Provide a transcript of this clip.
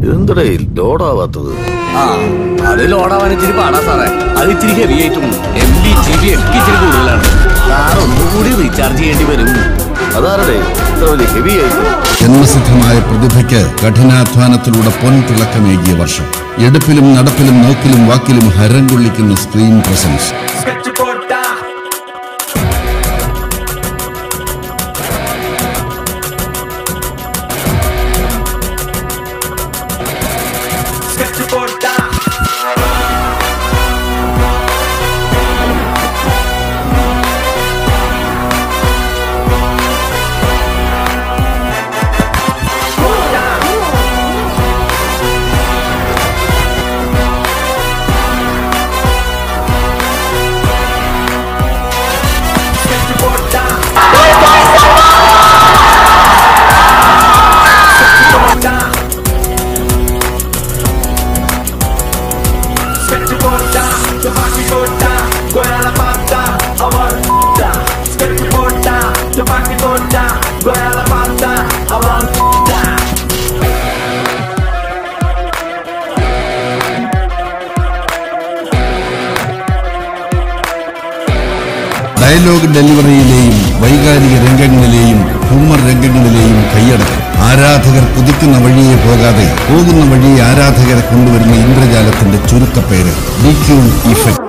ഇതെന്തടേ ലോഡാവാത്തത് ആ അത് ലോഡാവാൻ ഇച്ചിരി പാടാ സാറേ അത് ഇച്ചിരി ഹെവി ആയിട്ടും എം ബി ജി ബി ഒക്കെ ഇച്ചിരി കൂടുതലാണ് സാർ ഒന്നുകൂടി റീചാർജ് ചെയ്യേണ്ടി വരും അതാരടേ ഇത്ര വലിയ ഹെവി ആയിട്ട് ജന്മസിദ്ധമായ പ്രതിഭയ്ക്ക് കഠിനാധ്വാനത്തിലൂടെ പൊൻതിളക്കമേകിയ വർഷം എടുപ്പിലും നടപ്പിലും നോക്കിലും വാക്കിലും ഹരം കൊള്ളിക്കുന്ന screen presence Sketch porta Sketch porta Sketch porta Sketch porta Tabaki porta Goiala pata Amor da Sketch porta Tabaki porta Goiala pata Amor da dialogue ഡെലിവറിയിലെയും വൈകാരിക രംഗങ്ങളിലെയും ഹ്യൂമർ രംഗങ്ങളിലെയും കൈയടക്കം ആരാധകർ കുതിക്കുന്ന വഴിയെ പോകാതെ പോകുന്ന വഴിയെ ആരാധകരെ കൊണ്ടുവരുന്ന ഇന്ദ്രജാലത്തിന്റെ ചുരുക്കപ്പേര് ഡി ക്യൂ ഇഫക്ട്